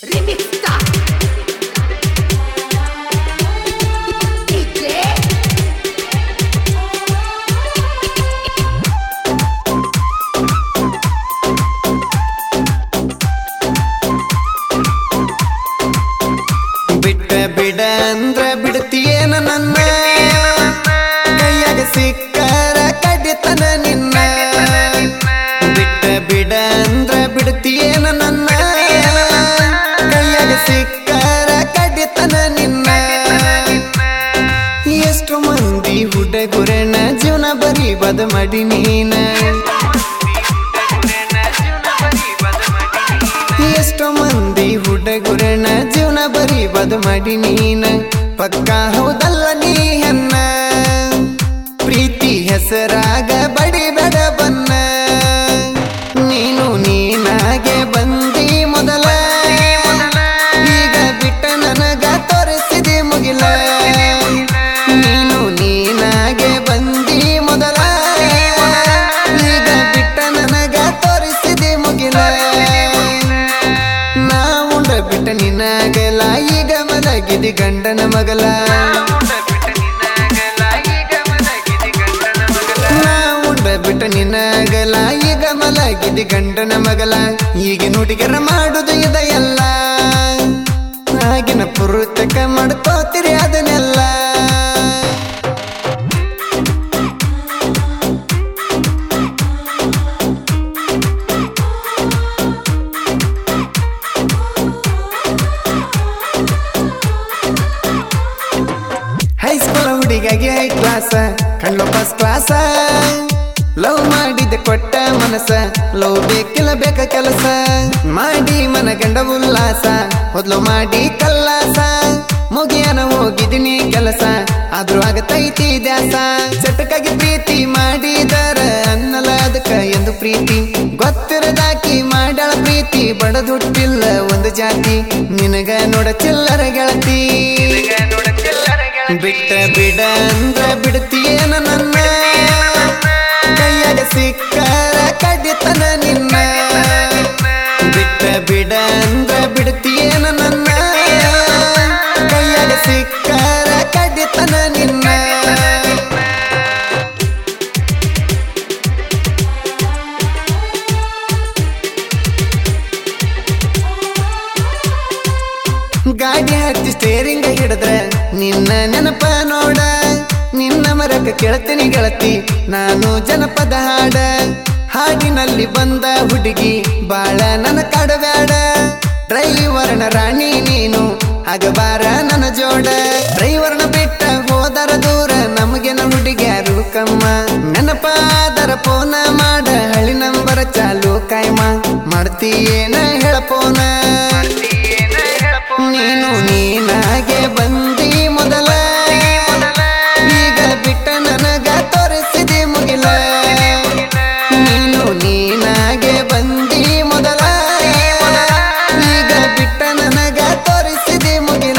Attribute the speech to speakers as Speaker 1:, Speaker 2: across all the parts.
Speaker 1: Remix Star. DJ.
Speaker 2: ಬಿಟ್ಟ ಬಿಡ ಅಂದ್ರ ಬಿಡ್ತೀಯೇನ ನನ್ನ ಕೈಯಾಗ ಸಿಕ್ಕರ ಕಡಿತನ ನಿನ್ನ ಬಿಟ್ಟ ಬಿಡ ಅಂದ್ರ ಬಿಡ್ತೀಯೇನ ನನ್ನ ಕೈಯಾಗ ಸಿಕ್ಕರ ಕಡಿತನ ನಿನ್ನ ಎಷ್ಟು ಮಂದಿ ಹುಡುಗುರನ ಜೀವನ ಬರೀ ಬದ ಮಾಡಿ ನೀನ ಎಷ್ಟೋ ಮಂದಿ ಹುಡುಗುರನ ಜೀವನ ಬರೀ ಬದು ಮಾಡಿ ನೀನ ಪಕ್ಕ ಹೌದಲ್ಲ ನೀ ಹೆನ್ನ ಪ್ರೀತಿ ಹೆಸರಾಗ ಬಡಿಬೇಡ ಬನ್ನ ನೀನು ನೀನಾಗೆ ಬಂದಿ ಮೊದಲ ಈಗ ಬಿಟ್ಟ ನನಗ ತೋರಿಸಿದೆ ಮುಗಿಲ ನೀನು ನೀನಾಗೆ ಬಂದಿ ಮೊದಲ ಈಗ ಬಿಟ್ಟ ನನಗ ತೋರಿಸಿದೆ ಮುಗಿಲ ನಾ ಉಂಡ ಬಿಟ್ಟ ನಿನಗಲ ಈಗ ಮಲಗಿದಿ ಗಂಡನ ಮಗಲ ನಾ ಉಂಡ ಬಿಟ್ಟ ನಿನಗಲ ಈಗ ಮಲಗಿದಿ ಗಂಡನ ಮಗಲ ಈಗ ನುಡಿಗರ ಮಾಡುದು ಇದೆಲ್ಲ ಆಗಿನ ಪುರುತಕ ಮಾಡ್ಕೋತಿರಿ ಅದನ್ನೆಲ್ಲ ಹೈಸ್ಕೂಲ್ ಹುಡುಗಾಗಿ ಹೈ ಕ್ಲಾಸ ಕಣ್ಣು ಫಸ್ಟ್ ಕ್ಲಾಸ ಲವ್ ಮಾಡಿದ ಕೊಟ್ಟ ಮನಸ ಲವ್ ಬೇಕಿಲ್ಲ ಬೇಕ ಕೆಲಸ ಮಾಡಿ ಮನ ಗಂಡ ಉಲ್ಲಾಸ ಮೊದ್ಲು ಮಾಡಿ ಕಲ್ಲಾಸ ಮುಗಿಯನ ಹೋಗಿದ್ದೀನಿ ಕೆಲಸ ಆದ್ರೂ ಆಗತೈತಿ ದ್ಯಾಸ ಚಟಕಾಗಿ ಪ್ರೀತಿ ಮಾಡಿದರ ಅನ್ನಲ ಅದಕ್ಕ ಎಂದು ಪ್ರೀತಿ ಗೊತ್ತಿರದಾಕಿ ಮಾಡಳ ಪ್ರೀತಿ ಬಡದುಟ್ಟಿಲ್ಲ ಒಂದು ಜಾತಿ ನಿನಗ ನೋಡ ಚಿಲ್ಲರ ಗೆಳತಿ ಬಿಟ್ಟ ಬಿಡ ಅಂದ್ರ ಬಿಡ್ತೀಯೇನ ನನ್ನ ಕೈಯಾಗ ಸಿಕ್ಕರ ಕಡಿತನ ನಿನ್ನ ಬಿಟ್ಟ ಬಿಡ ಅಂದ್ರ ಬಿಡ್ತೀಯೇನ ನನ್ನ ಕೈಯಾಗ ಸಿಕ್ಕರ ಕಡಿತನ ನಿನ್ನ ಗಾಡಿ ಹತ್ತಿ ಸ್ಟೇರಿಂಗ್ ಹಿಡಿದ್ರ ನಿನ್ನ ನೆನಪ ನೋಡ ನಿನ್ನ ಮರಕ ಕೇಳ್ತೀನಿ ಗೆಳತಿ ನಾನು ಜನಪದ ಹಾಡ ಹಾಡಿನಲ್ಲಿ ಬಂದ ಹುಡುಗಿ ಬಾಳ ನನ್ನ ಕಾಡಬ್ಯಾಡ ಡ್ರೈವರ್ನ ರಾಣಿ ನೀನು ಆಗಬಾರ ನನ್ನ ಜೋಡ ಡ್ರೈವರ್ನ ಬಿಟ್ಟ ಹೋದರ ದೂರ ನಮಗೆ ನಮ್ಮ ಹುಡುಗ್ಯಾರು ಕಮ್ಮ ನೆನಪಾದರ ಫೋನ ಮಾಡ ಹಳಿ ನಂಬರ ಚಾಲು ಕಾಯ್ಮ ಮಾಡ್ತೀಯೇನ ಹೇಳಪೋನ ನೀನು ನೀನಾಗೆ ಬಂದಿ ಮೊದಲ ಈಗ ಬಿಟ್ಟ ನನಗ ತೋರಿಸಿದೆ ಮುಗಿಲ ನೀನು ನೀನಾಗೆ ಬಂದಿ ಮೊದಲ ಈಗ ಬಿಟ್ಟ ನನಗ ತೋರಿಸಿದೆ ಮುಗಿಲ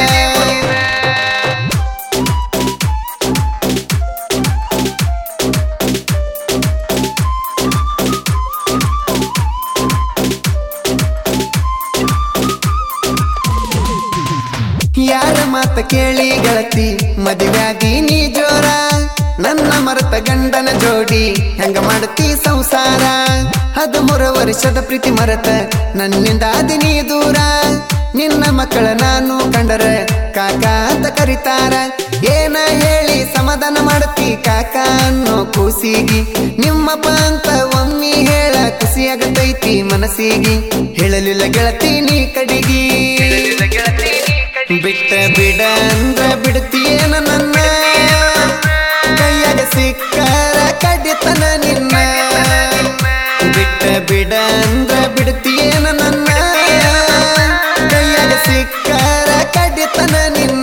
Speaker 2: ಯಾರ ಮಾತ ಕೇಳಿ ಗೆಳತಿ ಮದುವ್ಯಾದಿ ನೀ ಜೋರ ನನ್ನ ಮರತ ಗಂಡನ ಜೋಡಿ ಹೆಂಗ ಮಾಡತಿ ಸಂಸಾರ ಹದಿಮೂರು ವರ್ಷದ ಪ್ರೀತಿ ಮರತ ನನ್ನಿಂದ ಅದಿ ನೀ ದೂರ ನಿನ್ನ ಮಕ್ಕಳ ನಾನು ಕಂಡರ ಕಾಕ ಅಂತ ಕರಿತಾರ ಏನ ಹೇಳಿ ಸಮಾಧಾನ ಮಾಡತಿ ಕಾಕ ಅನ್ನೋ ಕೂಸಿಗಿ ನಿಮ್ಮಪ್ಪ ಅಂತ ಒಮ್ಮಿ ಹೇಳ ಖುಷಿಯಾಗತೈತಿ ಮನಸ್ಸಿಗಿ ಹೇಳಲಿಲ್ಲ ಗೆಳತಿ ನೀ ಕಡಿಗಿ ಬಿಟ್ಟ ಬಿಡ ಅಂದ್ರ ಬಿಡ್ತೀಯೇನ ನನ್ನ ಕೈಯಾಗ ಸಿಕ್ಕರ ಕಡಿತನ ನಿನ್ನ ಬಿಟ್ಟ ಬಿಡ ಅಂದ್ರ ಬಿಡ್ತೀಯೇನ ನನ್ನ ಕೈಯಾಗ ಸಿಕ್ಕರ ಕಡಿತನ ನಿನ್ನ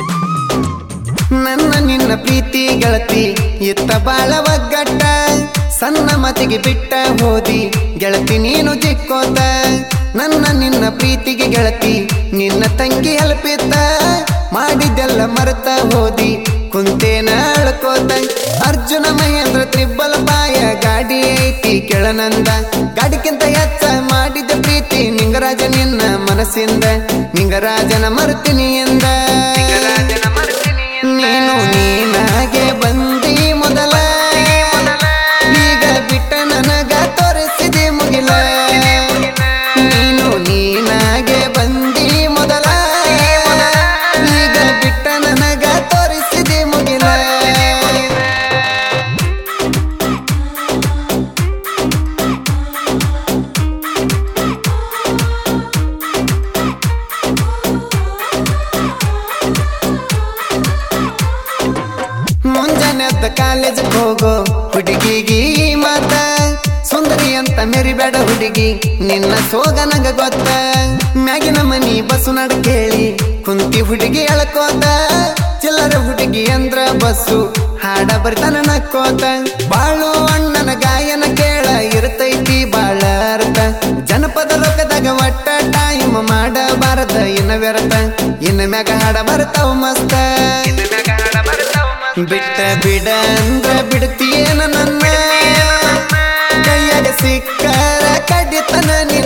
Speaker 2: ನನ್ನ ನಿನ್ನ ಪ್ರೀತಿ ಗೆಳತಿ ಇತ್ತ ಬಾಳ ಒಗ್ಗಟ್ಟ ಸಣ್ಣ ಮತಿಗೆ ಬಿಟ್ಟ ಹೋದಿ ಗೆಳತಿ ನೀನು ಜಿಕ್ಕೋತ ನನ್ನ ನಿನ್ನ ಪ್ರೀತಿಗೆ ಗೆಳತಿ ನಿನ್ನ ತಂಗಿ ಹೆಲ್ಪಿತ್ತ ಮಾಡಿದ್ದೆಲ್ಲ ಮರೆತ ಹೋದಿ ಕುಂತೇನ ಅಳ್ಕೋತ ಅರ್ಜುನ ಮಹೇಂದ್ರ ತ್ರಿಬ್ಬಲ ಬಾಯ ಗಾಡಿ ಐತಿ ಕೆಳನಂದ ಗಾಡಿಗಿಂತ ಹೆಚ್ಚ ಮಾಡಿದ ಪ್ರೀತಿ ನಿಂಗರಾಜ ನಿನ್ನ ಮನಸ್ಸಿಂದ ನಿಂಗರಾಜನ ಮರ್ತೀನಿ ಎಂದ ನೀನು ನೀನಾಗೆ ಬಂದಿ ಮೊದಲ ಈಗ ಬಿಟ್ಟ ನನಗ ತೋರಿಸಿದೆ ಮುಗಿಲ ನೀನು ನೀನಾಗೆ ಬಂದಿ ಮೊದಲ ಈಗ ಬಿಟ್ಟ ನನಗ ತೋರಿಸಿದೆ ಮುಗಿಲ ಮುಂಜಾನೆ ಎದ್ದ ಕಾಲೇಜ್ ಹೋಗೋ ಹುಡುಗಿಗೆ ಈ ಮಾತ ಸುಂದರಿ ಅಂತ ಮೆರಿಬೇಡ ಹುಡುಗಿ ನಿನ್ನ ಸೋಗ ನಂಗ ಗೊತ್ತ ಮ್ಯಾಗಿನ ಮನಿ ಬಸ್ಸು ನಡ ಕೇಳಿ ಕುಂತಿ ಹುಡುಗಿ ಎಳ್ಕೋತ ಚಿಲ್ಲರ ಹುಡುಗಿ ಅಂದ್ರ ಬಸ್ಸು ಹಾಡ ಬರ್ತಾನ ನಕ್ಕೋತ ಬಾಳು ಅಣ್ಣನ ಗಾಯನ ಕೇಳ ಇರ್ತೈತಿ ಬಾಳ ಅರ್ಥ ಜನಪದ ಲೋಕದಾಗ ಒಟ್ಟ ಟೈಮ್ ಮಾಡಬಾರದ ಇನ್ನ ವ್ಯರ್ಥ ಇನ್ನ ಮ್ಯಾಗ ಹಾಡ ಬರ್ತಾವ ಮಸ್ತ ಬಿಟ್ಟ ಬಿಡ ಅಂದ್ರ ಬಿಡ್ತೀಯೇನ ನನ್ನ ಕೈಯಾಗ ಸಿಕ್ಕರ ಕಡಿತನ ನಿನ್ನ